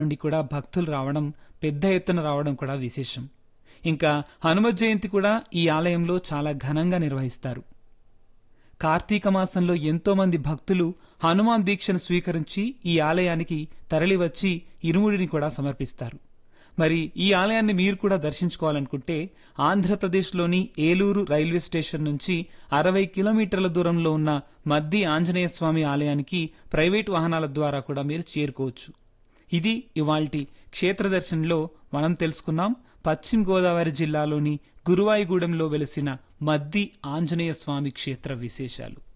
నుండి కూడా భక్తులు రావడం పెద్ద ఎత్తున రావడం కూడా విశేషం ఇంకా హనుమత్ జయంతి కూడా ఈ ఆలయంలో చాలా ఘనంగా నిర్వహిస్తారు కార్తీక మాసంలో ఎంతో మంది భక్తులు హనుమాన్ దీక్షను స్వీకరించి ఈ ఆలయానికి తరలివచ్చి ఇరుముడిని కూడా సమర్పిస్తారు మరి ఈ ఆలయాన్ని మీరు కూడా దర్శించుకోవాలనుకుంటే ఆంధ్రప్రదేశ్లోని ఏలూరు రైల్వే స్టేషన్ నుంచి అరవై కిలోమీటర్ల దూరంలో ఉన్న మద్ది ఆంజనేయ స్వామి ఆలయానికి ప్రైవేట్ వాహనాల ద్వారా కూడా మీరు చేరుకోవచ్చు ఇది ఇవాల్టి క్షేత్ర దర్శనంలో మనం తెలుసుకున్నాం పశ్చిమ గోదావరి జిల్లాలోని గురువాయిగూడెంలో వెలిసిన మద్ది ఆంజనేయ స్వామి క్షేత్ర విశేషాలు